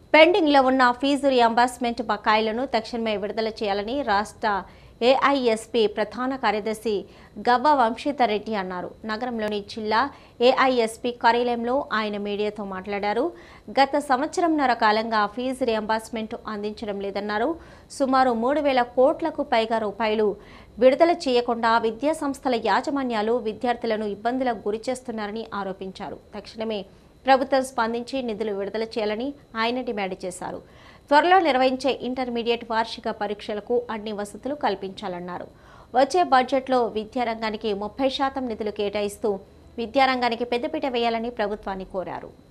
పెండింగ్లో ఉన్న fee reimbursement బకాయిలను తక్షణమే విడుదల చేయాలని రాష్ట్ర ఏఐఎస్పీ ప్రధాన కార్యదర్శి గవ్వ వంశీధర్ రెడ్డి అన్నారు నగరంలోని జిల్లా ఏఐఎస్పీ కార్యాలయంలో ఆయన మీడియాతో మాట్లాడారు గత సంవత్సరంన్నర కాలంగా ఫీజు రియంబర్స్మెంట్ అందించడం లేదన్నారు సుమారు మూడు వేల కోట్లకు పైగా రూపాయలు విడుదల చేయకుండా విద్యా సంస్థల యాజమాన్యాలు విద్యార్థులను ఇబ్బందులకు గురిచేస్తున్నారని ఆరోపించారు తక్షణమే ప్రభుత్వం స్పందించి నిధులు విడుదల చేయాలని ఆయన డిమాండ్ చేశారు త్వరలో నిర్వహించే ఇంటర్మీడియట్ వార్షిక పరీక్షలకు అన్ని వసతులు కల్పించాలన్నారు వచ్చే బడ్జెట్లో విద్యారంగానికి ముప్పై శాతం నిధులు కేటాయిస్తూ విద్యారంగానికి పెద్దపీట వేయాలని ప్రభుత్వాన్ని కోరారు